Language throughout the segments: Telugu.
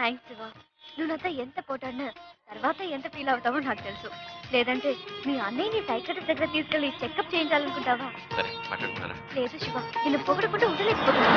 థ్యాంక్స్ శివ నువ్వు నాతో ఎంత పోటాడినా తర్వాత ఎంత ఫీల్ అవుతావో నాకు తెలుసు లేదంటే మీ అన్నయ్యని సైకట్రిస్ట్ దగ్గర తీసుకెళ్లి చెకప్ చేయించాలనుకుంటావా సరే మాట్లాడుతున్నారా లేదు శివ నిన్ను పొగడకుండా ఉండలేకపోతున్నా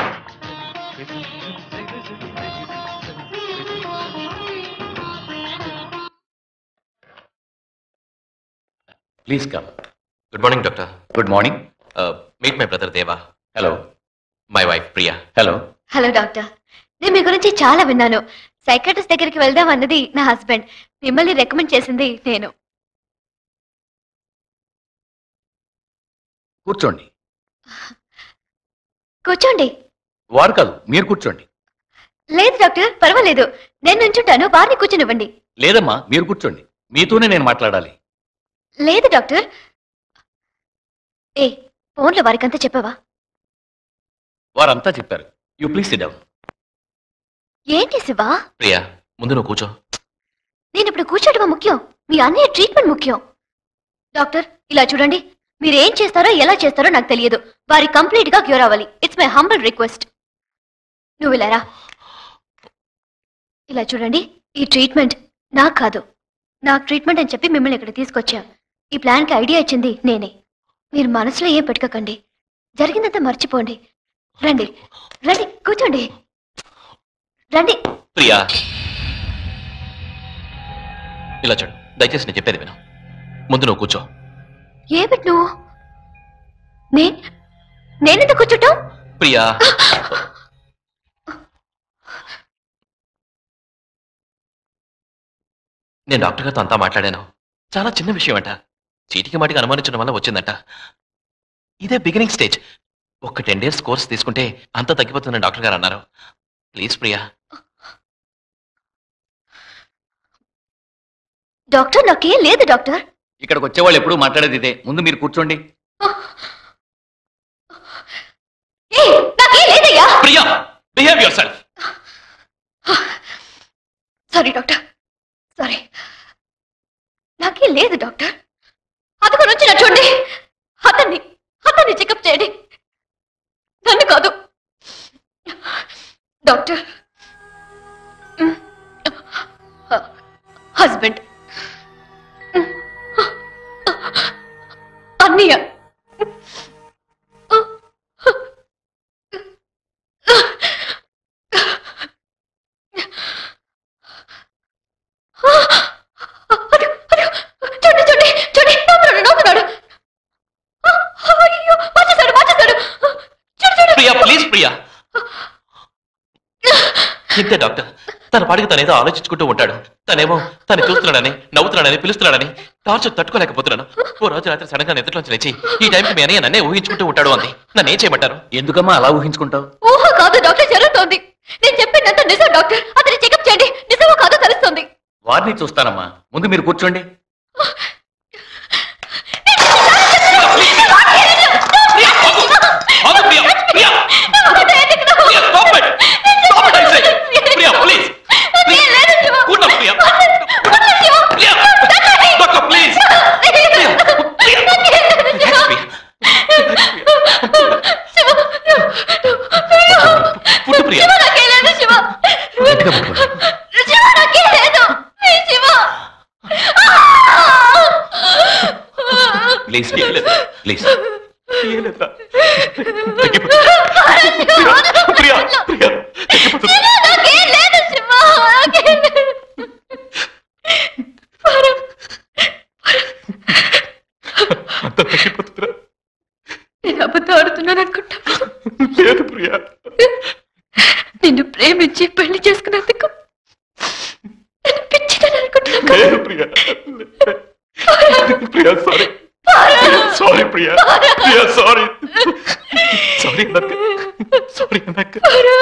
please come good morning doctor good morning meet my brother Deva hello my wife Priya hello hello doctor నేను మీ గురించి చాలా విన్నాను సైకట్రిస్ట్ దగ్గరికి వెళ్దాం అన్నది నా హస్బెండ్ మిమ్మల్ని రికమెండ్ చేసింది నేను కూర్చోండి కూర్చోండి వారు కాదు మీరు కూర్చోండి లేదు డాక్టర్ పర్వాలేదు నేను నుంచుంటాను వారిని కూర్చునివ్వండి లేదమ్మా మీరు కూర్చోండి మీతోనే నేను మాట్లాడాలి లేదు డాక్టర్ ఏ ఫోన్లో వారికంతా చెప్పావా వారంతా చెప్పారు యూ ప్లీజ్ సిట్ డౌన్ ఏంటి శివా ప్రియా ముందు నువ్వు కూర్చో నేను ఇప్పుడు కూర్చోటం ముఖ్యం మీ అన్నయ్య ట్రీట్మెంట్ ముఖ్యం డాక్టర్ ఇలా చూడండి మీరు ఏం చేస్తారో ఎలా చేస్తారో నాకు తెలియదు వారి కంప్లీట్ గా క్యూర్ అవ్వాలి ఇట్స్ మై హంబల్ రిక్వెస్ట్ నువ్వు ఇలా రా ఇలా చూడండి ఈ ట్రీట్మెంట్ నాకు కాదు నాకు ట్రీట్మెంట్ అని చెప్పి మిమ్మల్ని ఇక్కడ తీసుకొచ్చా ఈ ప్లాన్ కి ఐడియా ఇచ్చింది నేనే మీరు మనసులో ఏం పెట్టుకోకండి జరిగిందంతా మర్చిపోండి రండి రండి కూర్చోండి రండి ప్రియా ఇలా చూడు దయచేసి నేను చెప్పేది విను ముందు నువ్వు కూర్చో ఏమిటి నువ్వు నే నేనెందుకు కూర్చుంటావు ప్రియా నేను డాక్టర్ గారితో అంతా మాట్లాడాను చాలా చిన్న విషయం అంట చీటికి మాటికి అనుమానించడం వల్ల వచ్చిందంట ఇదే బిగినింగ్ స్టేజ్ ఒక టెన్ డేస్ కోర్స్ తీసుకుంటే అంతా తగ్గిపోతుందని డాక్టర్ గారు అన్నారు ప్లీజ్ ప్రియా డాక్టర్ నాకేం లేదు డాక్టర్ ఇక్కడికి వచ్చేవాళ్ళు ఎప్పుడూ మాట్లాడేది ఇదే ముందు మీరు కూర్చోండి ఏ నాకేం లేదయ్యా Priya behave yourself sorry doctor sorry నాకేం లేదు డాక్టర్ అతను నుంచి నా చూడండి అతన్ని అతన్ని చెకప్ చేయండి నన్ను కాదు డాక్టర్ హస్బెండ్ అన్నయ్య అదిగో, అదిగో, చూడండి చూడండి చూడండి నవ్వుతున్నాడు నవ్వుతున్నాడు అయ్యో వచ్చేసాడు వచ్చేసాడు చూడు చూడు ప్రియా ప్లీజ్ ప్రియా ఇంతే డాక్టర్ తన పాడికి తనేదో ఆలోచించుకుంటూ ఉంటాడు తనేమో తను చూస్తున్నాడని నవ్వుతున్నాడని పిలుస్తున్నాడని టార్చర్ తట్టుకోలేకపోతున్నాను ఓ రోజు రాత్రి సడన్ గా నిద్రలోంచి లేచి ఈ టైంకి మీ అన్నయ్య నన్నే ఊహించుకుంటూ ఉంటాడు అంది నన్ను ఏం చేయమంటారు ఎందుకమ్మా అలా ఊహించుకుంటావు ఊహ కాదు డాక్టర్ జరుగుతోంది నేను చెప్పినంత నిజం డాక్టర్ అతని చెకప్ చేయండి నిజమో కాదో తెలుస్తుంది వారిని చూస్తానమ్మా ముందు మీరు కూర్చోండి ఆగు, Priya, Priya, Priya, stop it. Stop it, I say. Priya, please. Please. కూర్చో, Priya. Priya, doctor, please. Priya, Priya. Relax, Priya. పుట్టు ప్రియా గట్టిగా పట్టుకోండి. ప్లీజ్ ప్లీజ్ ప్రియా ప్రియా తగ్గిపోతుంది. అంతా తగ్గిపోతుందిరా నేను అబద్ధం ఆడుతున్నాను అనుకుంటా లేదు ప్రియా నిన్ను ప్రేమించి పెళ్లి చేసుకున్నందుకు నేను పిచ్చిదని అనుకుంటున్నాను లేదు Priya Priya sorry sorry Priya Priya sorry sorry అన్నక్క సారీ అన్నక్క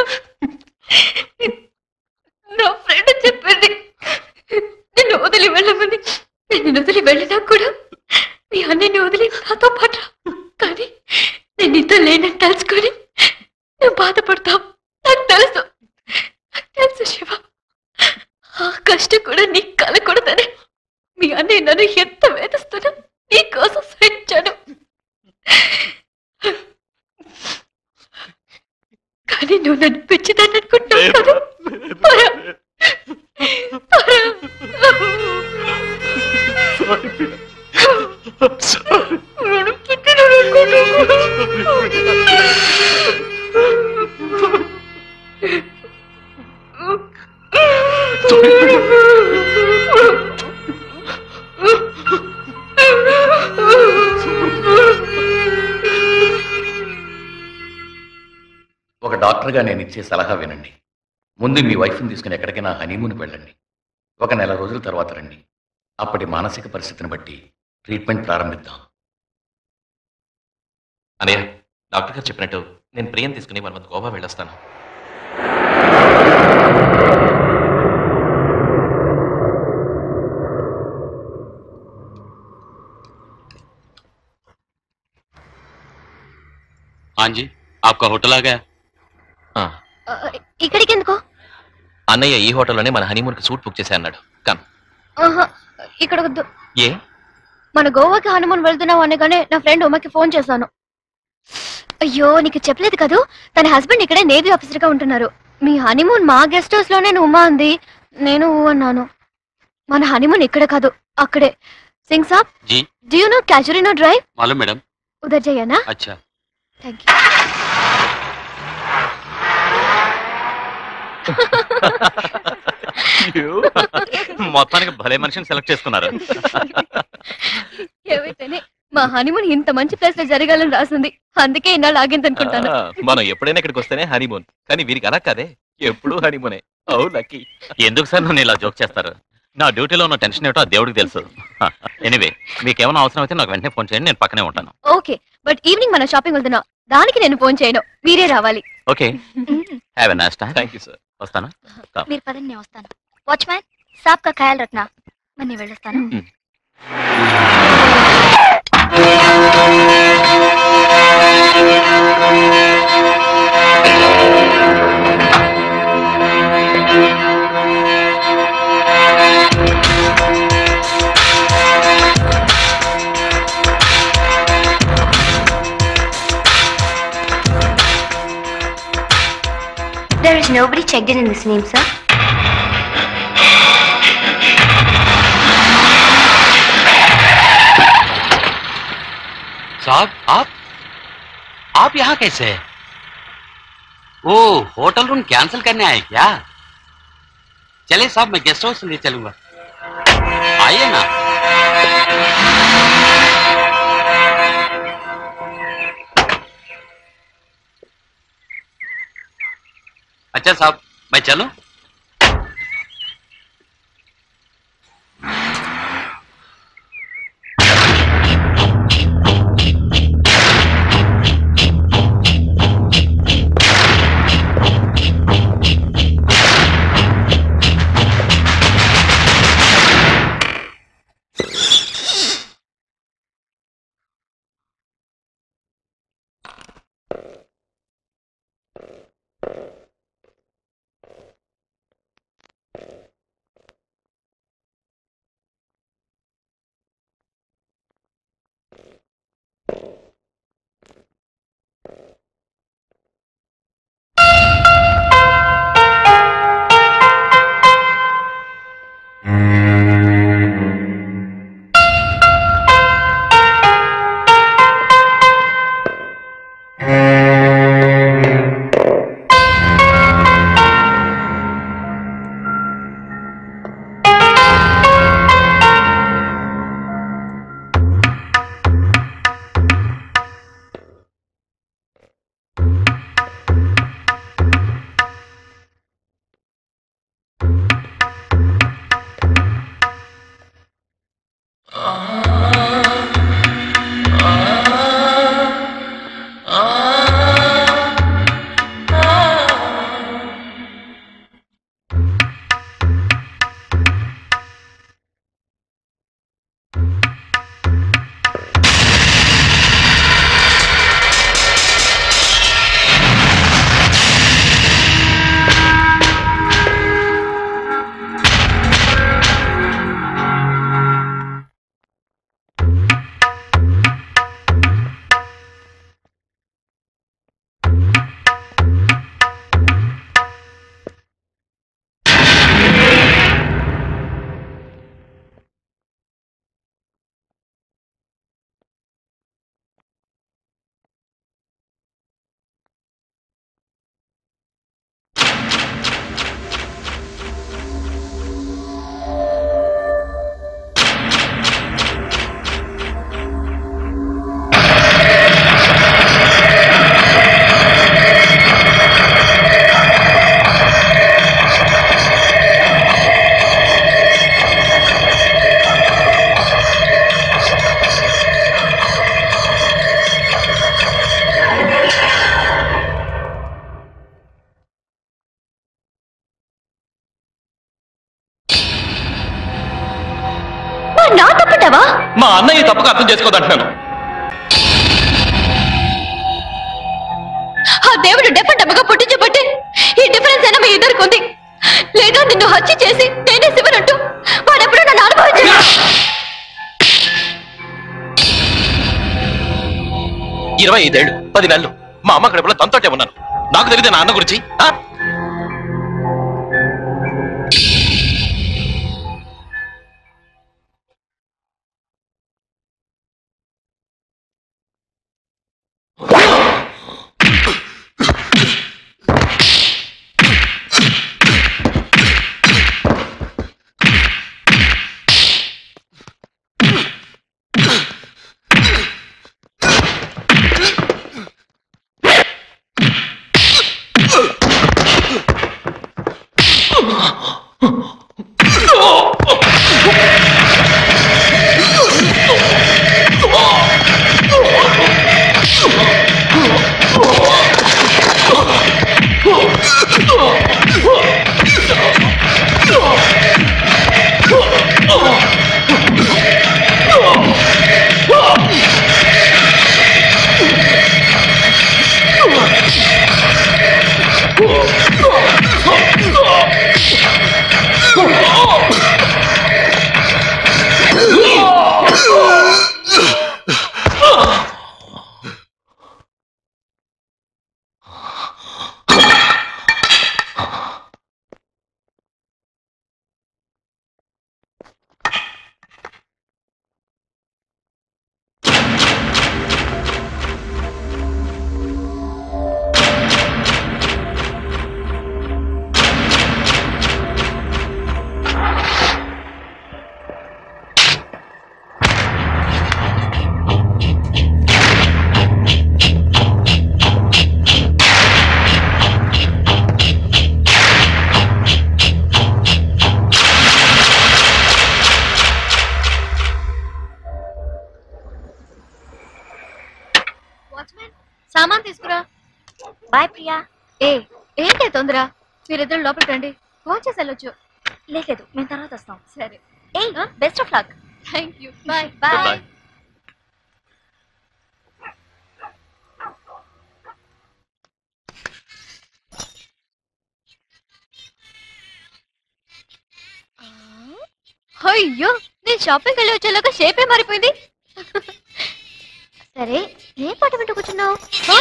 నా ఫ్రెండ్ చెప్పింది నిన్ను వదిలి వెళ్ళమని నేను నిన్ను వదిలి వెళ్ళినా కూడా మీ అన్నయ్యని వదిలి నాతో పాటు రా. కానీ నేను నీతో లేనని తెలుసుకొని నువ్వు బాధపడతావు నాకు తెలుసు నాకు తెలుసు శివ ఆ కష్టం కూడా నీకు కలకూడదని మీ అన్నయ్య నన్ను ఎంత వేధిస్తున్నా నీ కోసం సహించాను కానీ నువ్వు నన్ను పిచ్చిదాన్ని అనుకుంటున్నావు కదా ఒక డాక్టర్గా నేను ఇచ్చే సలహా వినండి ముందు మీ వైఫ్ని తీసుకుని ఎక్కడికైనా హనీమూన్కి వెళ్ళండి ఒక నెల రోజుల తర్వాత రండి అప్పటి మానసిక పరిస్థితిని బట్టి ట్రీట్మెంట్ ప్రారంభిద్దాం అనయ్య డాక్టర్ గారు చెప్పినట్టు నేను ప్రియం తీసుకుని మన గోవా వెళ్ళొస్తాను हाँ जी आपका होटल आ गया ఆ, ఇక్కడికి ఎందుకు అన్నయ్య ఈ హోటల్లోనే మన హనీమూన్కి సూట్ బుక్ చేసే అన్నాడు కమ్ ఆహా, ఇక్కడ వద్దు ఏ మన గోవాకి హనుమాన్ వెళ్తున్నావు అనగానే నా ఫ్రెండ్ ఉమ్మకి ఫోన్ చేశాను అయ్యో నీకు చెప్పలేదు కదూ తన హస్బెండ్ ఇక్కడే నేవీ ఆఫీసర్ గా ఉంటున్నారు మీ హనీమూన్ మా గెస్ట్ హౌస్ లోనే ఉమా అంది నేను ఊ అన్నాను మన హనీమూన్ ఇక్కడ కాదు అక్కడే Singh Sahab ji do you know క్యాచురినో డ్రైవ్ मालूम मैडम ఉదర్ జయ్యనా अच्छा థ్యాంక్ యూ మొత్తానికి భలే మనిషిని సెలెక్ట్ చేసుకున్నారు ఏవైతేనే మా హనీమూన్ ఇంత మంచి ప్లేస్ లో జరగాలని రాసింది అందుకే ఇన్నాళ్ళు ఆగింది అనుకుంటాను మనం ఎప్పుడైనా ఇక్కడికి వస్తేనే హనీమూన్ కానీ వీరికి అలా కాదే ఎప్పుడు హనీమూనే ఓ లక్కీ ఎందుకు సార్ నన్ను ఇలా జోక్ చేస్తారు నా డ్యూటీలో ఉన్న టెన్షన్ ఏమిటో ఆ దేవుడికి తెలుసు ఎనివే మీకేమైనా అవసరం అయితే నాకు వెంటనే ఫోన్ చేయండి నేను పక్కనే ఉంటాను ఓకే బట్ ఈవినింగ్ మనం షాపింగ్ వెళ్తున్నాం దానికి నేను ఫోన్ చేయను మీరే రావాలి okay have a nice time thank you sir వస్తాను మీరు పదండి నేను వస్తాను వాచ్మ్యాన్ సాబ్ కా ఖయాల్ రఖనా మరి నేను వెళ్ళొస్తాను There is nobody checked in in this name, sir. साहब आप आप यहाँ कैसे ओ होटल रूम कैंसिल करने आए क्या चले साहब मैं गेस्ट हाउस ले चलूंगा आइए ना अच्छा साहब मैं चलूं అంటావా మా అన్నయ్య తప్పుగా అర్థం చేసుకోదంటున్నాను ఆ దేవుడు డెఫెంట్ అమ్మగా పుట్టించబట్టి ఈ డిఫరెన్స్ అయినా మీ ఇద్దరికి ఉంది లేదా నిన్ను హత్య చేసి నేనే శివనంటూ వాడెప్పుడు నన్ను అనుభవించాడు ఇరవై ఐదేళ్ళు పది నెలలు మా అమ్మ కడుపులో తనతోటే ఉన్నాను నాకు తెలియదు నా అన్న గురించి ఆ? సామాన్ తీసుకురా బాయ్ ప్రియా ఏ ఏంటి తొందర మీరిద్దరు లోపలికి రండి ఫోన్ చేసి వెళ్ళొచ్చు లేదు లేదు మేము తర్వాత వస్తాం సరే ఏయ్ best of luck thank you bye bye Bye. అయ్యో నేను షాపింగ్ వెళ్ళి వచ్చేలాగా షేపే మారిపోయింది సరే ఏ పాట వింటూ కూర్చున్నావు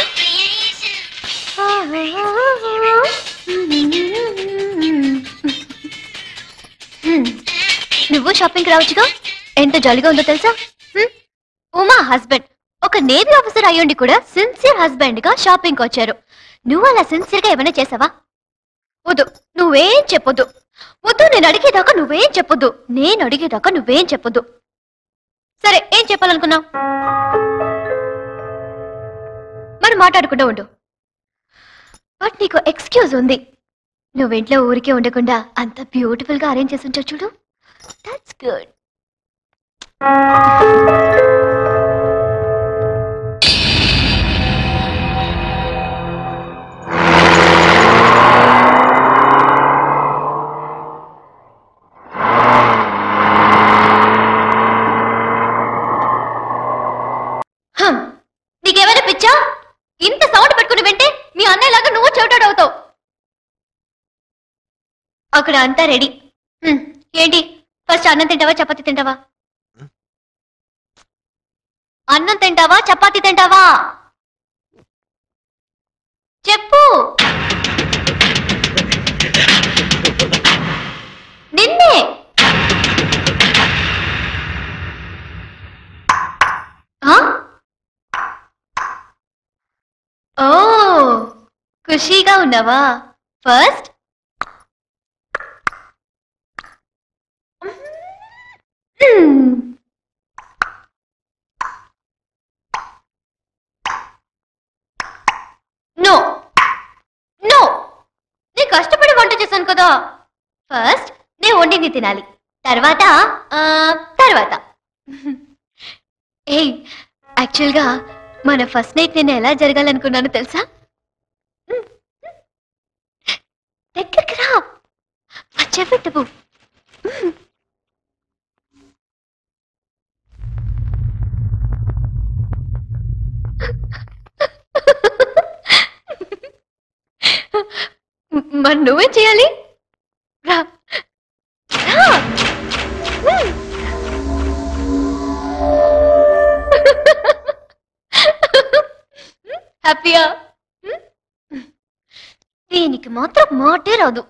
నువ్వు షాపింగ్ రావచ్చుగా ఎంత జాలీగా ఉందో తెలుసా హ్మ్? ఉమా హస్బెండ్ ఒక నేవీ ఆఫీసర్ అయ్యుండి కూడా సిన్సియర్ హస్బెండ్ గా షాపింగ్ వచ్చారు నువ్వు అలా సిన్సియర్ గా ఏమైనా చేసావా వద్దు నువ్వేం చెప్పొద్దు వద్దు నేను అడిగేదాకా నువ్వేం చెప్పొద్దు నేను అడిగేదాకా నువ్వేం చెప్పొద్దు సరే ఏం చెప్పాలనుకున్నావు మరి మాట్లాడకుండా ఉండు బట్ నీకు ఎక్స్క్యూజ్ ఉంది నువ్వు ఇంట్లో ఊరికే ఉండకుండా అంత బ్యూటిఫుల్ గా అరేంజ్ చేసి ఉంచావు చూడు దట్స్ గుడ్ నీకేమైనా పిచ్చా ఇంత సౌండ్ పెట్టుకుని వింటే మీ అన్నయ్యలాగా నువ్వు చెవిటాడవుతావు అక్కడ అంతా రెడీ హ్మ్, ఏంటి ఫస్ట్ అన్నం తింటావా చపాతి తింటావా అన్నం తింటావా చపాతి తింటావా చెప్పు నిన్నే ఆ? ఓ ఖుషీగా ఉన్నావా ఫస్ట్ నో నో నీ కష్టపడి వంట చేశాను కదా ఫస్ట్ నేను వండింది తినాలి తర్వాత ఆ, తర్వాత ఏయ్ యాక్చువల్గా మన ఫస్ట్ నైట్ నేను ఎలా జరగాలనుకున్నాను తెలుసా దగ్గరికి రా వచ్చే పెట్టవు మరి నువ్వేం చేయాలి రా రా. హ్మ్. హ్యాపీయా హ్మ్? దీనికి మాత్రం మాటే రాదు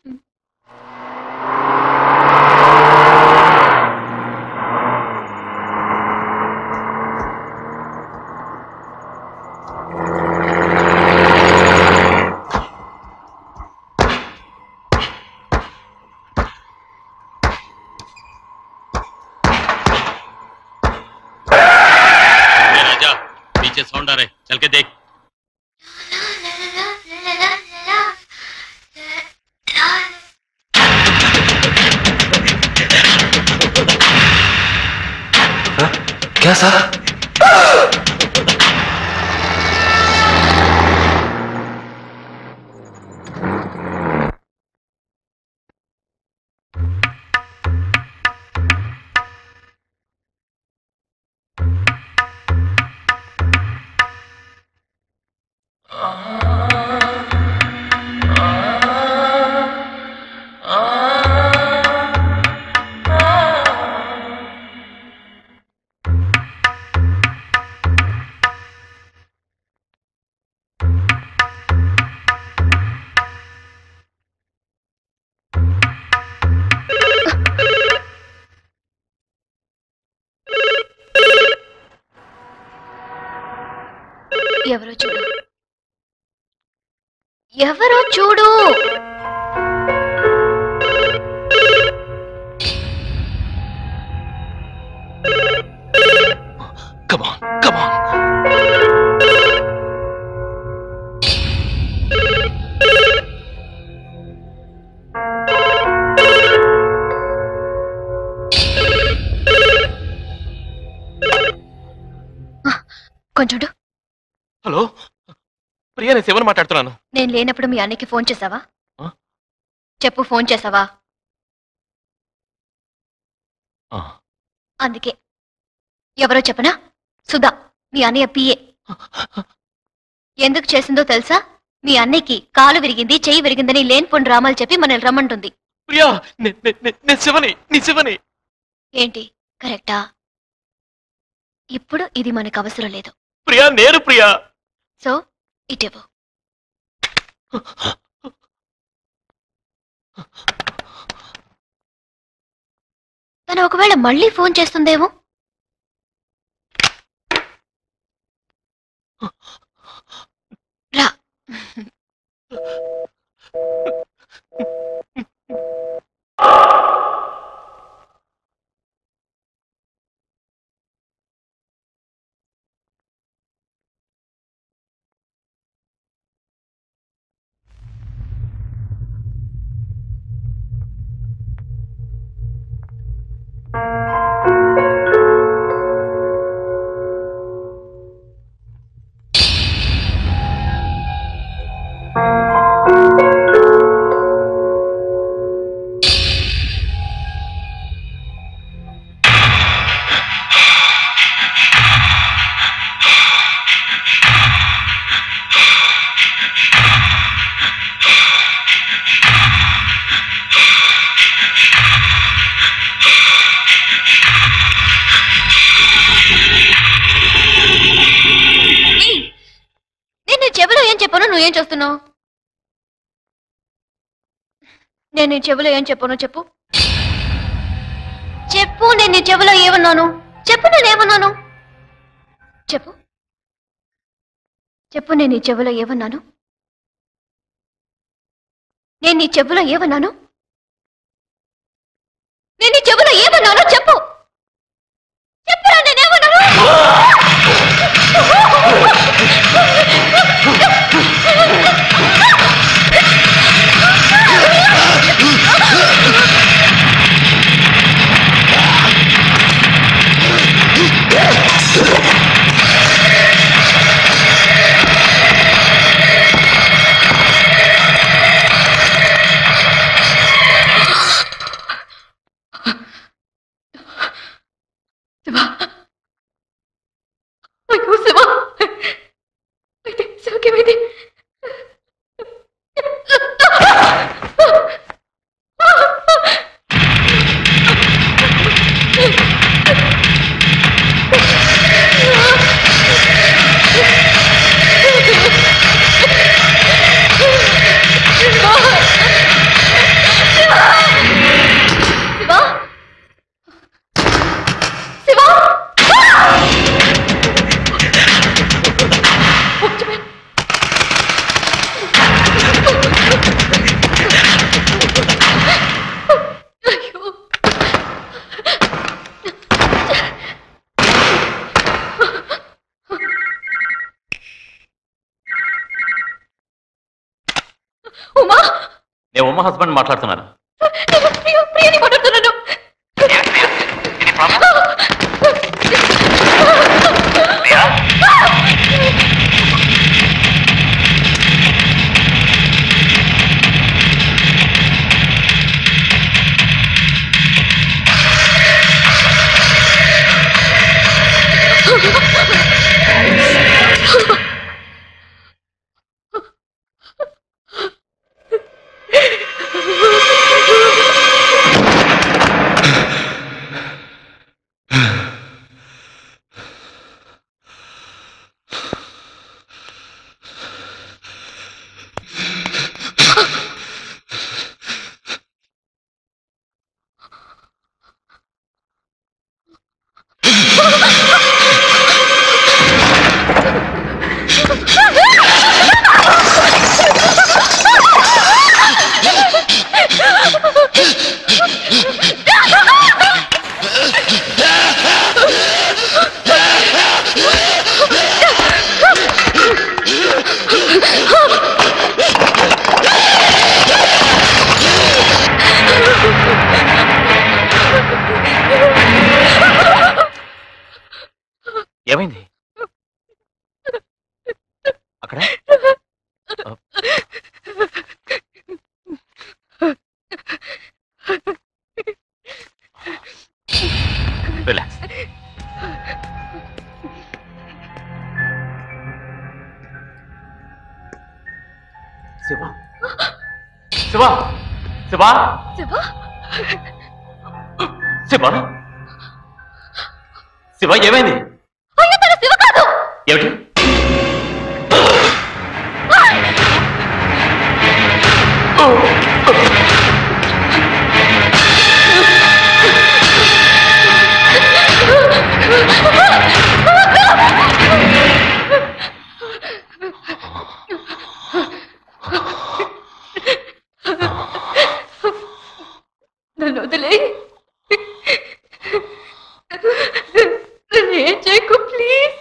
ए, राजा पीछे साउंड आ रहा है चल के देख क्या सर ఎవరో చూడు ఎవరో చూడు Come on, come on. కొంచెం చూడు. హలో ప్రియా నేను శివన్ మాట్లాడుతున్నాను నేను లేనప్పుడు మీ అన్నకి ఫోన్ చేసావా ఆ? చెప్పు ఫోన్ చేసావా ఆ. అందుకే ఎవరో చెప్పనా సుధా మీ అన్నయ్య పిఏ ఎందుకు చేసిందో తెలుసా మీ అన్నయ్యకి కాలు విరిగింది చెయ్యి విరిగిందని లేనిపోని డ్రామాలు చెప్పి మనల్ని రమ్మంటుంది ప్రియా నే- నే- నే- నేను శివని నీ శివని ఏంటి కరెక్టా ఇప్పుడు ఇది మనకు అవసరం లేదు ప్రియా నేను ప్రియా సో ఇటేవో తను ఒకవేళ మళ్ళీ ఫోన్ చేస్తుందేమో రా ఏయ్, నేను నీ చెవిలో ఏం చెప్పాను నువ్వేం చేస్తున్నావు నేను నీ చెవిలో ఏం చెప్పాను చెప్పు చెప్పు నేను నీ చెవిలో ఏమన్నాను చెప్పు నేను ఏమన్నాను చెప్పు చెప్పు నేను నీ చెవిలో ఏమన్నాను నేను నీ చెవిలో ఏమన్నాను నేను నీ చెవిలో ఏమన్నాను చెప్పు చెప్పురా నేనేమన్నాను శివ అయ్యో శివ అమ్మ హస్బెండ్ మాట్లాడుతున్నారు నేను ప్రియ ప్రియని మాట్లాడుతున్నాను ఏమైంది అక్కడ రిలాక్స్ శివ శివ శివ శివ శివ శివ ఏమైంది అయ్యో తన శివ కాదు ఏమిటి నన్ను వదిలే నన్ను ఏం చేయకు ప్లీజ్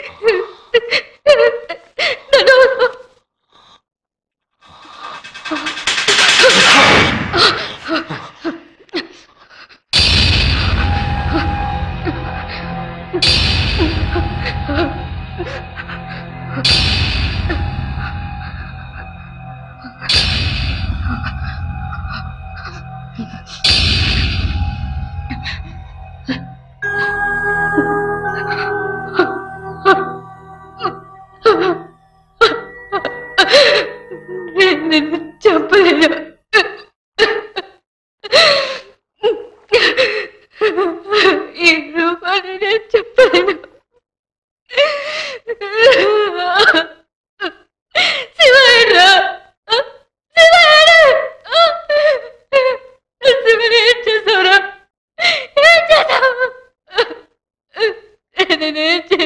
నన్ను నేను నిన్ను చెప్పలేను ఈ రూపాన్ని నేను చెప్పలేను శివాయరా శివాయరా శివుని ఏం చేశావురా ఏం చేశావు నేనేం